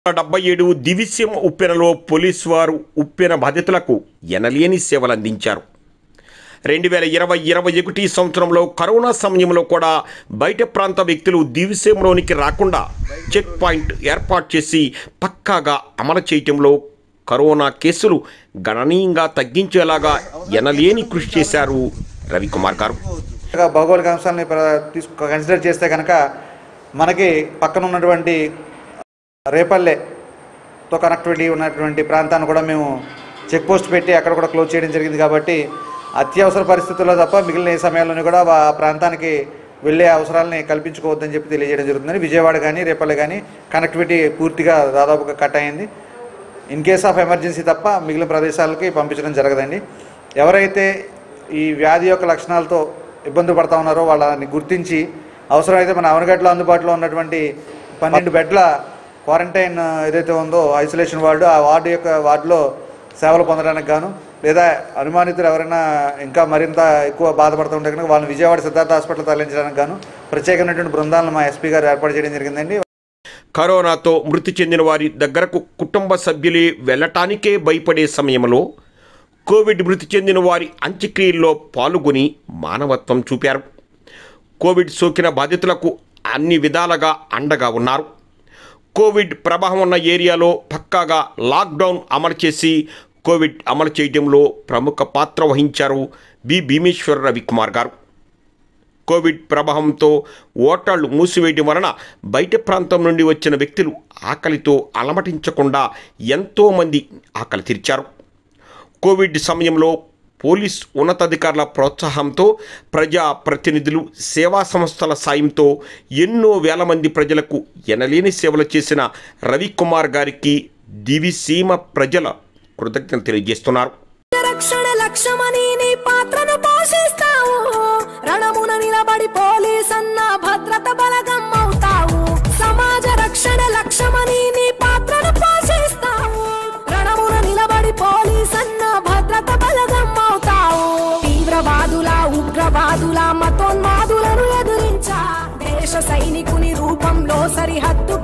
డెబ్బై ఏడు దివిసీమ ఉప్పెనలో పోలీసు వారు ఉప్పెన బాధితులకు ఎనలేని సేవలందించారు రెండు వేల ఇరవై ఇరవై ఒకటి సంవత్సరంలో కరోనా సమయంలో కూడా బయట ప్రాంత వ్యక్తులు దివిసీమలోనికి రాకుండా చెక్ పాయింట్ ఏర్పాటు చేసి పక్కాగా అమలు చేయటంలో కరోనా కేసులు గణనీయంగా తగ్గించేలాగా ఎనలేని కృషి చేశారు రవికుమార్ గారు ఇక భౌగోళిక అంశాలని ప్ర- తీసుకు కన్సిడర్ చేస్తే కనుక మనకి పక్కన ఉన్నటువంటి రేపల్లెతో కనెక్టివిటీ ఉన్నటువంటి ప్రాంతాన్ని కూడా మేము చెక్ పోస్ట్ పెట్టి అక్కడ కూడా క్లోజ్ చేయడం జరిగింది కాబట్టి అత్యవసర పరిస్థితుల్లో తప్ప మిగిలిన ఏ సమయాల్లోనూ కూడా ఆ ప్రాంతానికి వెళ్ళే అవసరాలని కల్పించుకోవద్దని చెప్పి తెలియజేయడం జరుగుతుంది విజయవాడ కానీ రేపల్లె కానీ కనెక్టివిటీ పూర్తిగా దాదాపుగా కట్ అయింది ఇన్ కేస్ ఆఫ్ ఎమర్జెన్సీ తప్ప మిగిలిన ప్రదేశాలకి పంపించడం జరగదండి ఎవరైతే ఈ వ్యాధి యొక్క లక్షణాలతో ఇబ్బంది పడతా ఉన్నారో వాళ్ళని గుర్తించి అవసరమైతే మన అవనగడ్డలో అందుబాటులో ఉన్నటువంటి పన్నెండు బెడ్ల క్వారంటైన్ ఏదైతే ఉందో ఐసోలేషన్ వార్డు ఆ వార్డు యొక్క వార్డులో సేవలు పొందడానికి గాను లేదా అనుమానితులు ఎవరైనా ఇంకా మరింత ఎక్కువ బాధపడుతూ ఉంటే కనుక వాళ్ళని విజయవాడ సిద్ధార్థ హాస్పిటల్ తరలించడానికి గాను ప్రత్యేకమైనటువంటి బృందాలను మా ఎస్పీ గారు ఏర్పాటు చేయడం జరిగిందండి కరోనాతో మృతి చెందిన వారి దగ్గరకు కుటుంబ సభ్యులే వెళ్ళటానికే భయపడే సమయంలో కోవిడ్ మృతి చెందిన వారి అంత్యక్రియల్లో పాల్గొని మానవత్వం చూపారు కోవిడ్ సోకిన బాధితులకు అన్ని విధాలుగా అండగా ఉన్నారు కోవిడ్ ప్రభావం ఉన్న ఏరియాలో పక్కాగా లాక్డౌన్ అమలు చేసి కోవిడ్ అమలు చేయడంలో ప్రముఖ పాత్ర వహించారు బి భీమేశ్వర రవికుమార్ గారు కోవిడ్ ప్రభావంతో ఓటర్లు మూసివేయడం వలన బయట ప్రాంతం నుండి వచ్చిన వ్యక్తులు ఆకలితో అలమటించకుండా ఎంతోమంది ఆకలి తీర్చారు కోవిడ్ సమయంలో పోలీస్ ఉన్నతాధికారుల ప్రోత్సాహంతో ప్రజా ప్రతినిధులు సేవా సంస్థల సాయంతో ఎన్నో వేల మంది ప్రజలకు ఎనలేని సేవలు చేసిన రవికుమార్ గారికి దివిసీమ ప్రజల కృతజ్ఞతలు తెలియజేస్తున్నారు రక్షణ లక్ష్యమని నీ పాత్రను పోషిస్తావు రణమున నిలబడి పోలీస్ అన్న భద్రత బలగం అవుతావు సమాజ రక్షణ లక్ష్యమని నీ పాత్రను పోషిస్తావు రణమున నిలబడి పోలీస్ అన్న భద్రత బలగం అవుతావు తీవ్రవాదుల ఉగ్రవాదుల మతోన్మాదులను ఎదురించా దేశ సైనికుని రూపంలో సరిహద్దు